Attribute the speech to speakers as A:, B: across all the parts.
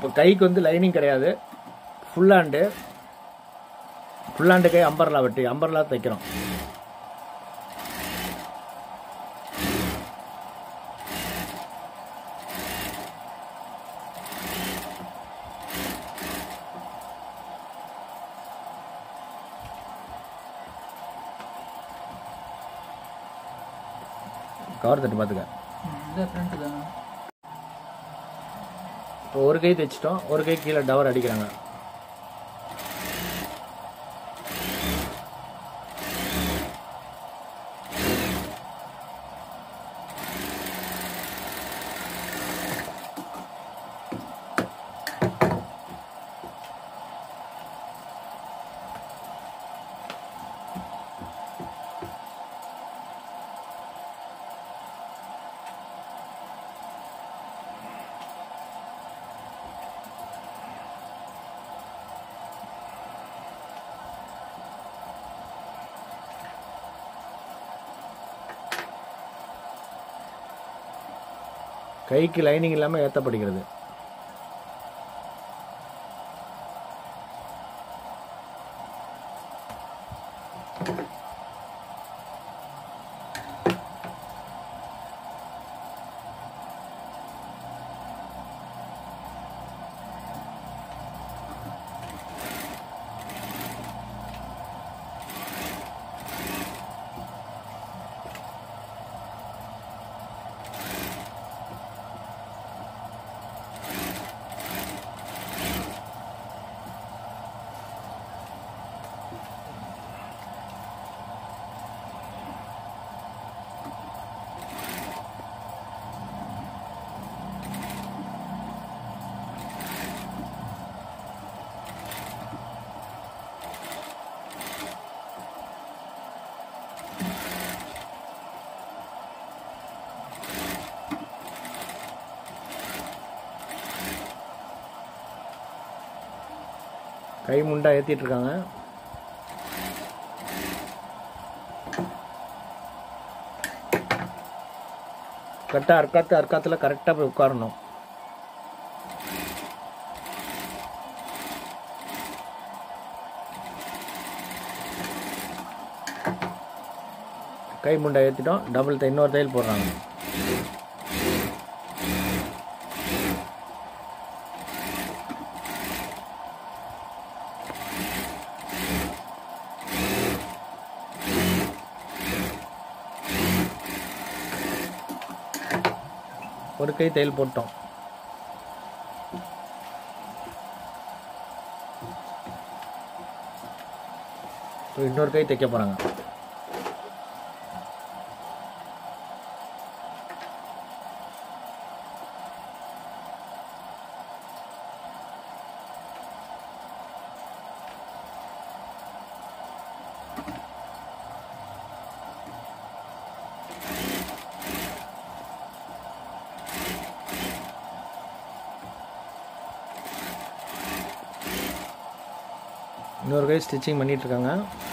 A: இப்போ கைக்கு வந்து லைனிங் கிடையாது ஃபுல்லாண்டு ஃபுல்லாண்டு கை அம்பர்லா வெட்டி அம்பர்லா தைக்கிறோம் கவர் தட்டு பார்த்துக்க
B: இந்த ஃப்ரண்ட் தானே
A: இப்போ ஒரு கை தைச்சிட்டோம் ஒரு கை கீழே டவர் அடிக்கிறாங்க கைக்கு லைனிங் இல்லாமல் ஏற்றப்படுகிறது கை முண்டா ஏற்றிட்டு இருக்காங்க கரெக்டாக அர்க்காத்து அர்க்காத்தில் கரெக்டாக போய் உட்காரணும் கை முண்டை ஏற்றிட்டோம் டபுள் தை இன்னொரு தையல் போடுறாங்க ஒரு கை தையல் போட்டோம் இப்போ இன்னொரு கை தைக்க போகிறாங்க இன்னொரு கை ஸ்டிச்சிங் பண்ணிட்டு இருக்காங்க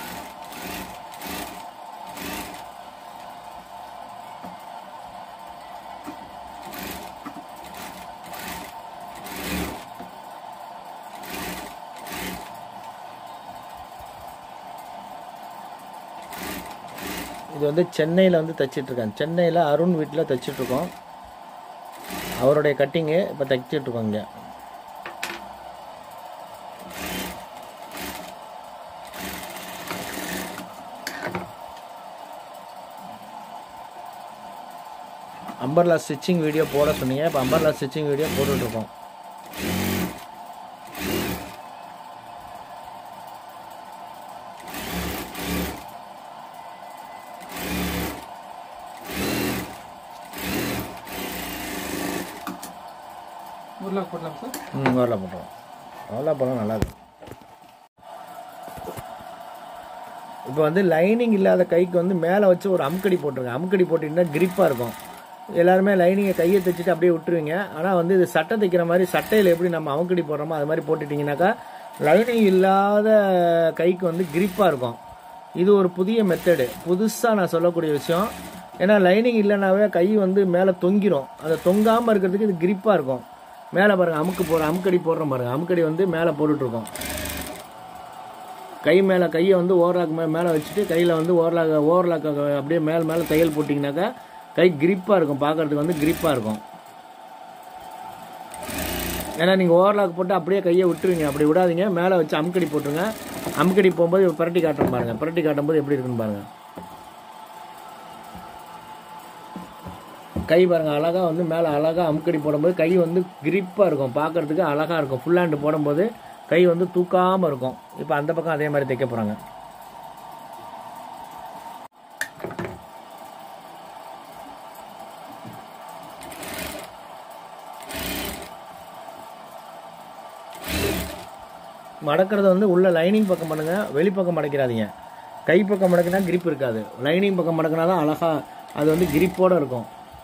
A: இது வந்து சென்னையில் வந்து தைச்சிட்டு இருக்காங்க சென்னையில் அருண் வீட்டில் தைச்சிட்டு இருக்கோம் அவருடைய கட்டிங்கு இப்போ தைச்சிட்டு இருக்கோம் இங்கே அம்பர்லா ஸ்டிச்சிங் வீடியோ போட சொன்னீங்க இப்போ அம்பர்லா ஸ்டிச்சிங் வீடியோ போட்டுட்ருக்கோம்
B: ஊர்லாக் போடலாம் சார்
A: ம் வரல போட்டுருவோம் வரல போனால் நல்லா இருக்கும் இப்போ வந்து லைனிங் இல்லாத கைக்கு வந்து மேலே வச்சு ஒரு அமுக்கடி போட்டிருங்க அமுக்கடி போட்டிங்கன்னா கிரிப்பாக இருக்கும் எல்லாருமே லைனிங்கை கையை தைச்சிட்டு அப்படியே விட்டுருவீங்க ஆனால் வந்து இது சட்டை தைக்கிற மாதிரி சட்டையில் எப்படி நம்ம அமுக்கடி போடுறோமோ அது மாதிரி போட்டுட்டிங்கனாக்கா லைனிங் இல்லாத கைக்கு வந்து கிரிப்பாக இருக்கும் இது ஒரு புதிய மெத்தடு புதுசாக நான் சொல்லக்கூடிய விஷயம் ஏன்னா லைனிங் இல்லைனாவே கை வந்து மேலே தொங்கிரும் அதை தொங்காமல் இருக்கிறதுக்கு இது கிரிப்பாக இருக்கும் மேலே பாருங்கள் அமுக்கு போடுற அமுக்கடி போடுறோம் பாருங்கள் அமுக்கடி வந்து மேலே போட்டுட்ருக்கோம் கை மேலே கையை வந்து ஓவர்லாக் மே மேலே வச்சுட்டு கையில் வந்து ஓவர்லாக் ஓவர்லாக் அப்படியே மேலே மேலே தையல் போட்டிங்கனாக்கா கை கிரிப்பாக இருக்கும் பார்க்கறதுக்கு வந்து கிரிப்பாக இருக்கும் ஏன்னா நீங்கள் ஓவர்லாக் போட்டு அப்படியே கையை விட்டுருவீங்க அப்படி விடாதீங்க மேலே வச்சு அமுக்கடி போட்டுருங்க அமுக்கடி போகும்போது பிரட்டி காட்டுறோம் பாருங்கள் பிரட்டி காட்டும்போது எப்படி இருக்குன்னு பாருங்கள் கை பாருங்கள் அழகாக வந்து மேலே அழகாக அமுக்கடி போடும்போது கை வந்து கிரிப்பாக இருக்கும் பார்க்கறதுக்கு அழகாக இருக்கும் ஃபுல் ஹேண்டு போடும்போது கை வந்து தூக்காமல் இருக்கும் இப்போ அந்த பக்கம் அதே மாதிரி தைக்க போகிறாங்க மடக்கிறது வந்து உள்ள லைனிங் பக்கம் பண்ணுங்க வெளிப்பக்கம் மடக்கிறாதீங்க கை பக்கம் மடக்கினா கிரிப் இருக்காது லைனிங் பக்கம் மடக்கினா தான் அழகா அது வந்து கிரிப்போட இருக்கும்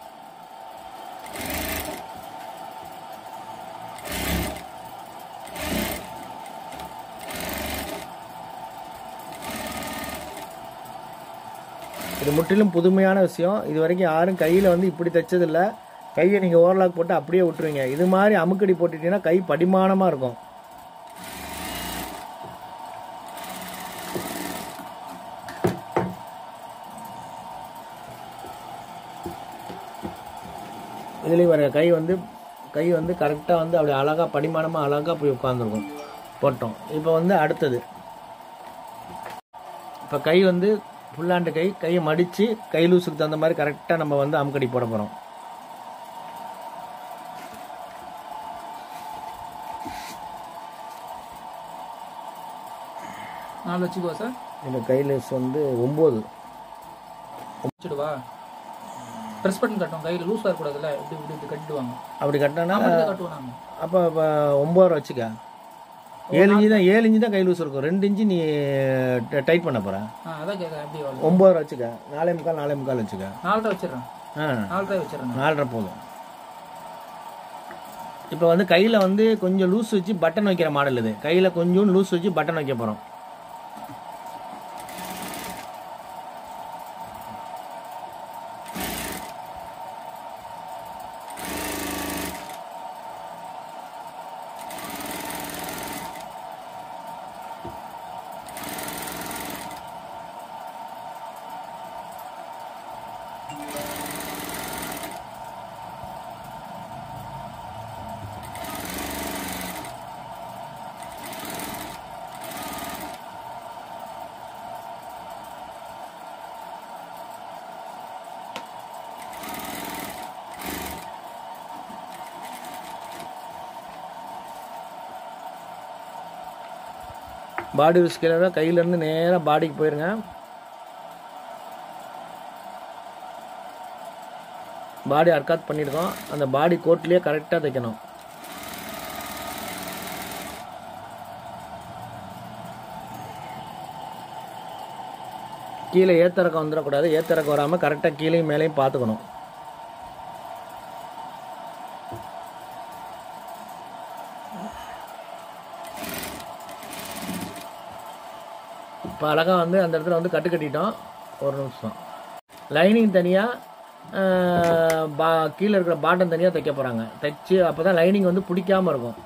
A: இது முற்றிலும் புதுமையான விஷயம் இது வரைக்கும் யாரும் கையில் வந்து இப்படி தைச்சதில்ல கையை நீங்கள் ஓவர்லாக் போட்டு அப்படியே விட்டுருவீங்க இது மாதிரி அமுக்கடி போட்டுட்டீங்கன்னா கை படிமானமாக இருக்கும் இதுலேயும் வர கை வந்து கை வந்து கரெக்டாக வந்து அப்படி அழகாக படிமானமாக அழகாக போய் உட்காந்துருக்கும் போட்டோம் இப்போ வந்து அடுத்தது இப்போ கை வந்து ஃபுல்லாண்டு கை கையை மடித்து கை லூஸுக்கு தகுந்த மாதிரி கரெக்டாக நம்ம வந்து அமுக்கடி போட போகிறோம்
B: நாலு வச்சுக்கோ சார்
A: இந்த கை லூஸ் வந்து ஒம்பது
B: வச்சுடுவா ப்ரெஸ் பட்டன் கட்டும் கையில் லூஸாக இருக்கக்கூடாதுல்ல இப்படி இப்படி இப்படி கட்டிடுவாங்க
A: அப்படி கட்டினா
B: நாம தான் கட்டுவோம் நாம
A: அப்போ இப்போ ஒம்பது ரூபா வச்சுக்க ஏழு இன்ச்சு தான் ஏழு இன்ச்சு தான் கை லூஸ் இருக்கும் ரெண்டு இன்ச்சு நீ டைட் பண்ண போகிற
B: ஆ அதான் கேட்க எப்படி வரும்
A: ஒம்பது ரூபா வச்சுக்க நாலே முக்கால் நாலே முக்கால் வச்சுக்க
B: நாலரை வச்சிடுறேன்
A: ஆ
B: நாலரை வச்சிடுறேன்
A: நாலரை போதும் இப்போ வந்து கையில் வந்து கொஞ்சம் லூஸ் வச்சு பட்டன் வைக்கிற மாடல் இது கையில் கொஞ்சம் லூஸ் வச்சு பட்டன் வைக்க போகிறோம் பாடி ஸ்கேலராக கையிலேருந்து நேராக பாடிக்கு போயிருங்க பாடி அர்க்காத் பண்ணியிருக்கோம் அந்த பாடி கோட்லேயே கரெக்டாக தைக்கணும் கீழே ஏத்தரக்கம் வந்துடக்கூடாது ஏத்தரக்கம் வராமல் கரெக்டாக கீழேயும் மேலேயும் பார்த்துக்கணும் இப்போ அழகாக வந்து அந்த இடத்துல வந்து கட்டு கட்டிட்டோம் ஒரு நிமிஷம் லைனிங் தனியாக பா கீழே இருக்கிற பாட்டம் தனியாக தைக்க போகிறாங்க தைச்சு அப்போ தான் லைனிங் வந்து பிடிக்காம இருக்கும்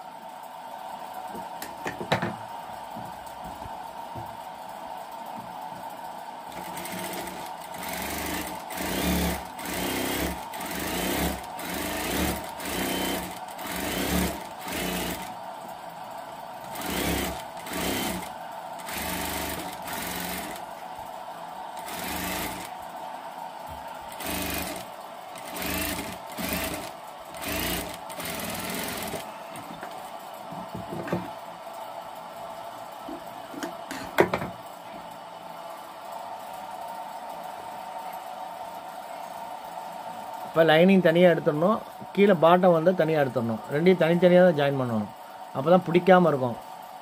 A: இப்போ லைனிங் தனியாக எடுத்துடணும் கீழே பாட்டம் வந்து தனியாக எடுத்துடணும் ரெண்டையும் தனித்தனியாக தான் ஜாயின் பண்ணணும் அப்போ தான் பிடிக்காம இருக்கும்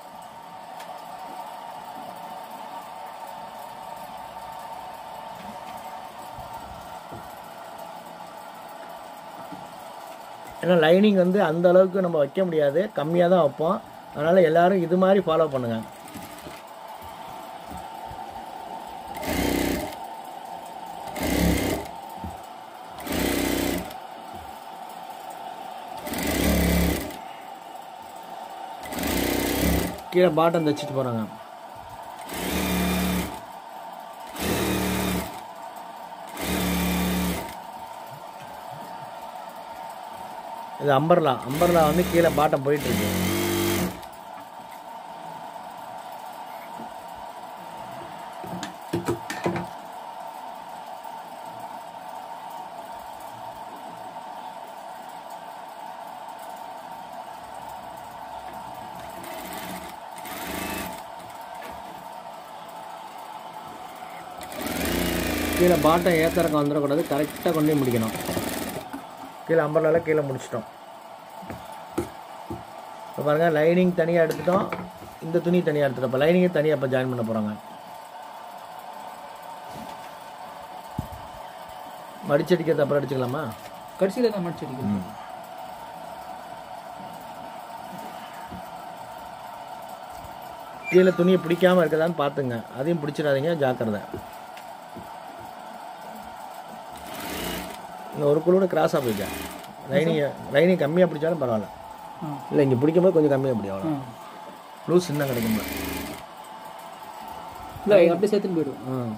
A: ஏன்னா லைனிங் வந்து அந்த அளவுக்கு நம்ம வைக்க முடியாது கம்மியாக தான் வைப்போம் அதனால் எல்லாரும் இது மாதிரி ஃபாலோ பண்ணுங்கள் கீழே பாட்டம் தைச்சிட்டு போகிறாங்க இது அம்பர்லா அம்பர்லா வந்து கீழே பாட்டம் போயிட்டு இருக்கு கீழே பாட்டம் ஏத்தறக்கம் வந்துடக்கூடாது கரெக்டாக கொண்டு போய் முடிக்கணும் கீழே அம்பர்லால கீழே முடிச்சிட்டோம் இப்போ பாருங்க லைனிங் தனியாக எடுத்துட்டோம் இந்த துணி தனியாக எடுத்துட்டோம் இப்போ லைனிங்கை தனியாக இப்போ ஜாயின் பண்ண போகிறாங்க மடிச்சடிக்கிறது அப்புறம் அடிச்சுக்கலாமா
B: கடைசியில் தான் மடிச்சு அடிக்கணும்
A: கீழே துணியை பிடிக்காம இருக்குதான்னு பார்த்துங்க அதையும் பிடிச்சிடாதீங்க ஜாக்கிரதை இங்கே ஒரு குழுவோட கிராஸாக போயிக்க லைனிங் லைனிங் கம்மியாக பிடிச்சாலும் பரவாயில்ல
B: ஆ
A: இல்லை இங்கே பிடிக்கும்போது கொஞ்சம் கம்மியாக பிடி அவ்வளோ
B: ஆ
A: லூஸ் இன்னும் கிடைக்கும்ல
B: இல்லை அப்படியே சேர்த்துன்னு போயிடும்
A: ம்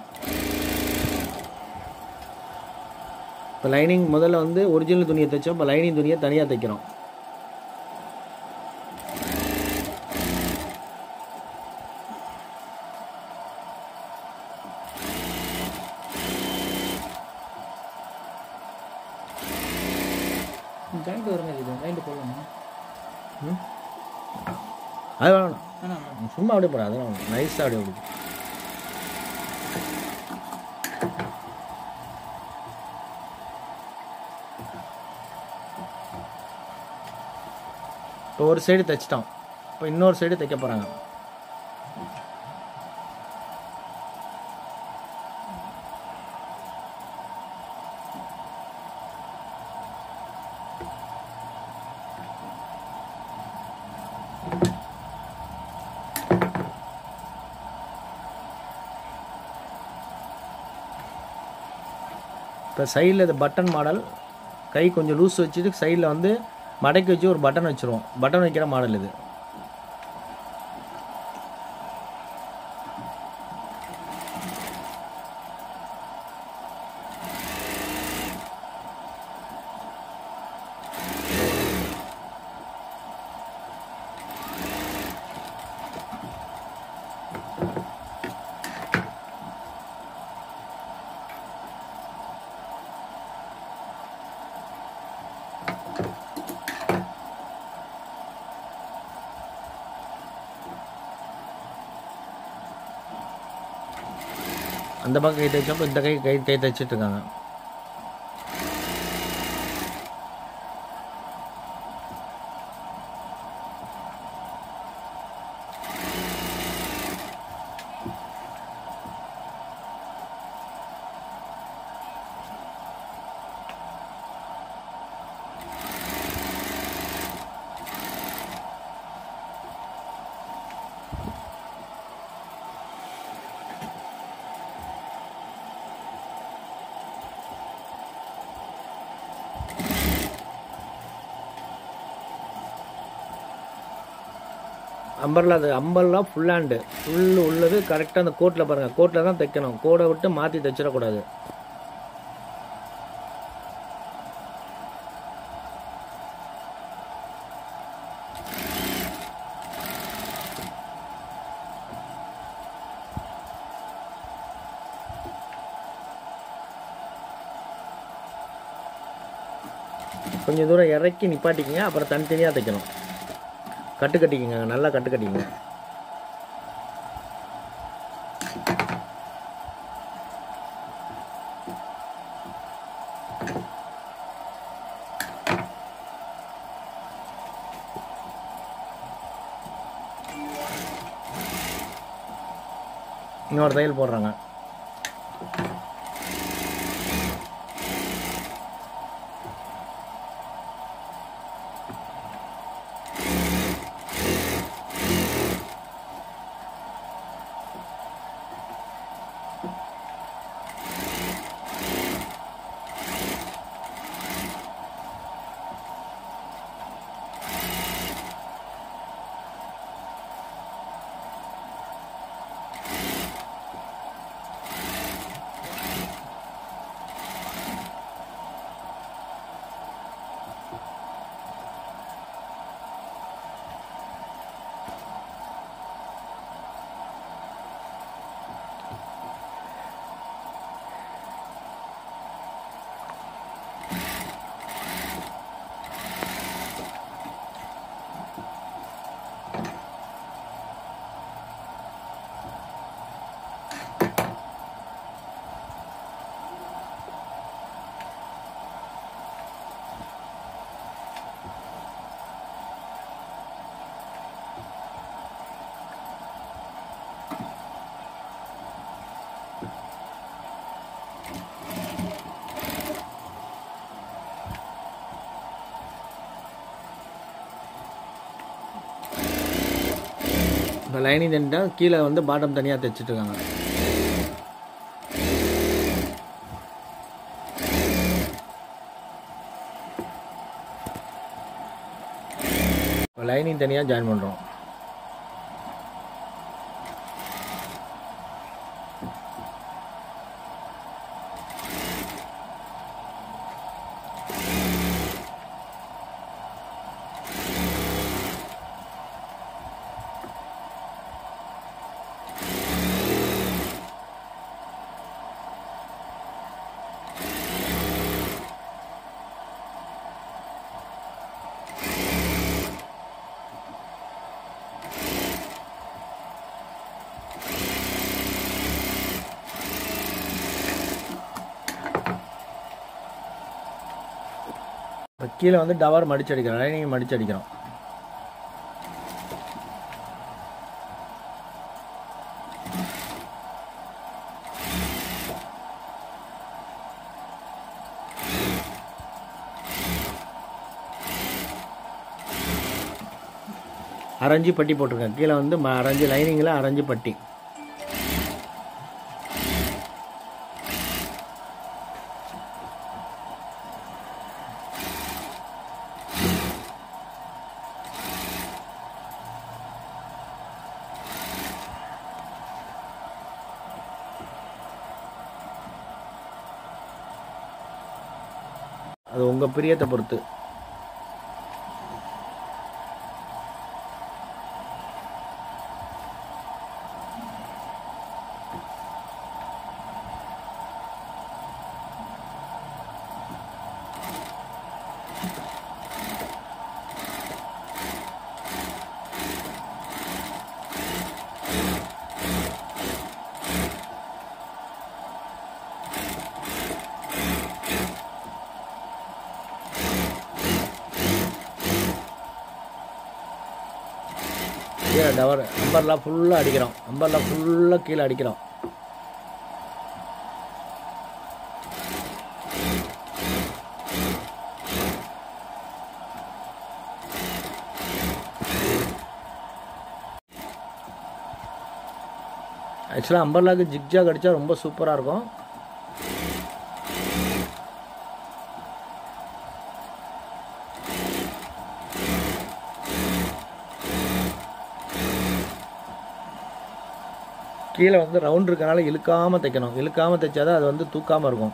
A: இப்போ லைனிங் முதல்ல வந்து ஒரிஜினல் துணியை தைச்சோம் இப்போ லைனிங் துணியை தனியாக தைக்கிறோம்
B: ஜாயிண்ட் வர மாதிரி இது ஜாயிண்ட் போடலாமா
A: ம் அது வேணும்
B: வேணாம்
A: சும்மா அப்படியே போட அதெல்லாம் நைஸாக அப்படியே போடு இப்போ ஒரு சைடு தைச்சிட்டோம் இப்போ இன்னொரு சைடு தைக்க போகிறாங்க இப்போ சைடில் இது பட்டன் மாடல் கை கொஞ்சம் லூஸ் வச்சுட்டு சைடில் வந்து மடக்கி வச்சு ஒரு பட்டன் வச்சுருவோம் பட்டன் வைக்கிற மாடல் இது அந்த பக்கம் கை தைச்சோம் இப்போ இந்த கை கை கை தைச்சிட்டு இருக்காங்க அம்பர்லா அது அம்பர்லா ஃபுல் ஹேண்டு ஃபுல் உள்ளது கரெக்டாக அந்த கோட்டில் பாருங்கள் கோட்டில் தான் தைக்கணும் கோடை விட்டு மாற்றி தைச்சிடக்கூடாது கொஞ்சம் தூரம் இறக்கி நிப்பாட்டிக்கிங்க அப்புறம் தனித்தனியாக தைக்கணும் கட்டு கட்டிக்கங்க நல்லா கட்டு கட்டிக்கங்க இன்னொரு தையல் போடுறாங்க லைனிங் தனிட்டா கீழே வந்து பாட்டம் தனியாக தைச்சிட்டு இருக்காங்க லைனிங் தனியாக ஜாயின் பண்ணுறோம் இப்போ கீழே வந்து டவர் மடிச்சு அடிக்கிறோம் லைனிங் மடிச்சு அடிக்கிறோம் அரைஞ்சி பட்டி போட்டிருக்கேன் கீழே வந்து ம- அரைஞ்சி லைனிங்கில் அரைஞ்சி பட்டி அது உங்கள் பிரியத்தை பொறுத்து கீழே டவர் அம்பர்லாம் ஃபுல்லாக அடிக்கிறோம் அம்பர்லாம் ஃபுல்லாக கீழே அடிக்கிறோம் ஆக்சுவலாக அம்பர்லாக்கு ஜிக்ஜாக் அடித்தா ரொம்ப சூப்பராக இருக்கும் கீழே வந்து ரவுண்ட் இருக்கனால இழுக்காமல் தைக்கணும் இழுக்காமல் தைச்சாதான் அது வந்து தூக்காமல் இருக்கும்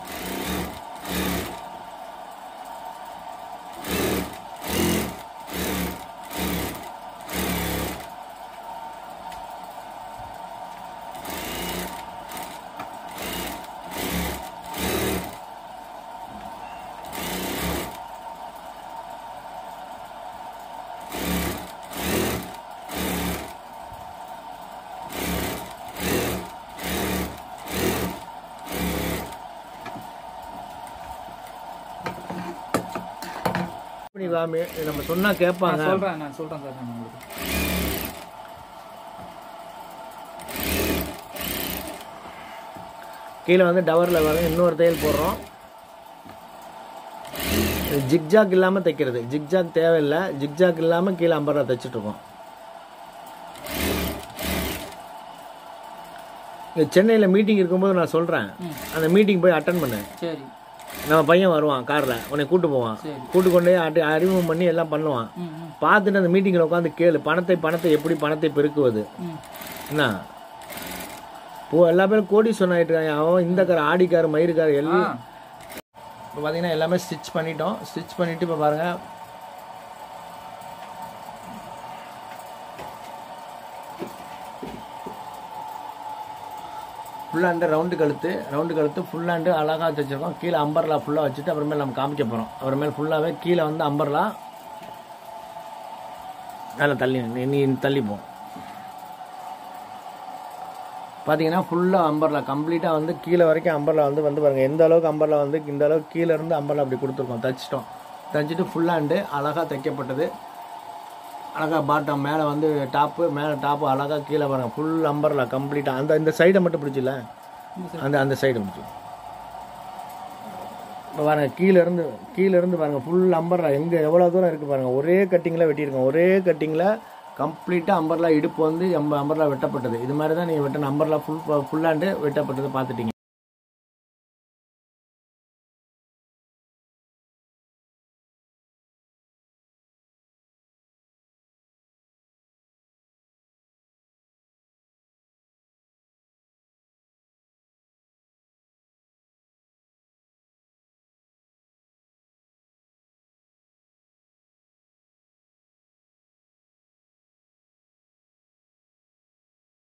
A: இப்படி வாமி நம்ம சொன்னா கேட்பாங்க
B: நான் சொல்றேன் நான் சொல்றேன் சார் நான் உங்களுக்கு
A: கீழே வந்து டவரில் வர இன்னொரு தையல் போடுறோம் ஜிக்ஜாக் இல்லாமல் தைக்கிறது ஜிக்ஜாக் தேவையில்லை ஜிக்ஜாக் இல்லாமல் கீழே அம்பரா தைச்சிட்டு இருக்கோம் இங்க சென்னையில் மீட்டிங் இருக்கும்போது நான் சொல்கிறேன்
B: ம்.
A: அந்த மீட்டிங் போய் அட்டன் பண்ணு
B: சரி
A: நம்ம பையன் வருவான் காரில் உன்னை கூட்டு போவான்
B: சரி
A: கூட்டு கொண்டு போய் அடி அறிமுகம் பண்ணி எல்லாம் பண்ணுவான்
B: ம் ம்
A: பார்த்துட்டு அந்த மீட்டிங்கில் உட்காந்து கேளு பணத்தை பணத்தை எப்படி பணத்தை பெருக்குவது
B: ம்
A: என்ன ஓ எல்லா பேரும் கோடீஸ்வரன் ஆயிட்டு இருக்காங்க அவன் இந்த கார் ஆடிக்கார் மயிருக்கார்
B: ஆ
A: எல்லாம் இப்போ பார்த்தீங்கன்னா எல்லாமே ஸ்டிச் பண்ணிட்டோம் ஸ்டிச் பண்ணிட்டு இப்போ பாருங்க ஃபுல்லாண்டு ரவுண்டு கழுத்து ரவுண்டு கழுத்து ஃபுல்லாண்டு அழகாக தைச்சிருக்கோம் கீழே அம்பர்லா ஃபுல்லாக வச்சுட்டு அப்புறமேல் நம்ம காமிக்க போகிறோம் அப்புறமேல் ஃபுல்லாகவே கீழே வந்து அம்பர்லா நல்லா தள்ளி நீ நீ தள்ளி போ பார்த்தீங்கன்னா ஃபுல்லாக அம்பர்லா கம்ப்ளீட்டாக வந்து கீழே வரைக்கும் அம்பர்லா வந்து வந்து பாருங்கள் எந்த அளவுக்கு அம்பர்லா வந்து இந்த அளவுக்கு கீழே இருந்து அம்பர்லா அப்படி கொடுத்துருக்கோம் தைச்சிட்டோம் தைச்சிட்டு ஃபுல்லாண்டு அழகாக தைக்கப்பட்டது அழகாக பாட்டம் மேலே வந்து டாப்பு மேலே டாப்பு அழகாக கீழே பாருங்கள் ஃபுல் அம்பர்லா கம்ப்ளீட்டாக அந்த இந்த சைடை மட்டும் பிடிச்சில
B: இந்த side.
A: அந்த அந்த சைடு பிடிச்சி இப்போ பாருங்க கீழே இருந்து கீழே இருந்து பாருங்க ஃபுல் அம்பர்லா எங்கே எவ்வளோ தூரம் இருக்குது பாருங்க ஒரே கட்டிங்கில் வெட்டியிருக்கோம் ஒரே கட்டிங்கில் கம்ப்ளீட்டாக அம்பர்லா இடுப்பு வந்து எம்ப அம்பர்லா வெட்டப்பட்டது இது மாதிரி தான் நீங்கள் வெட்டின அம்பர்லா ஃபுல் ஃபுல்லாண்டு வெட்டப்பட்டது பார்த்துட்டீங்க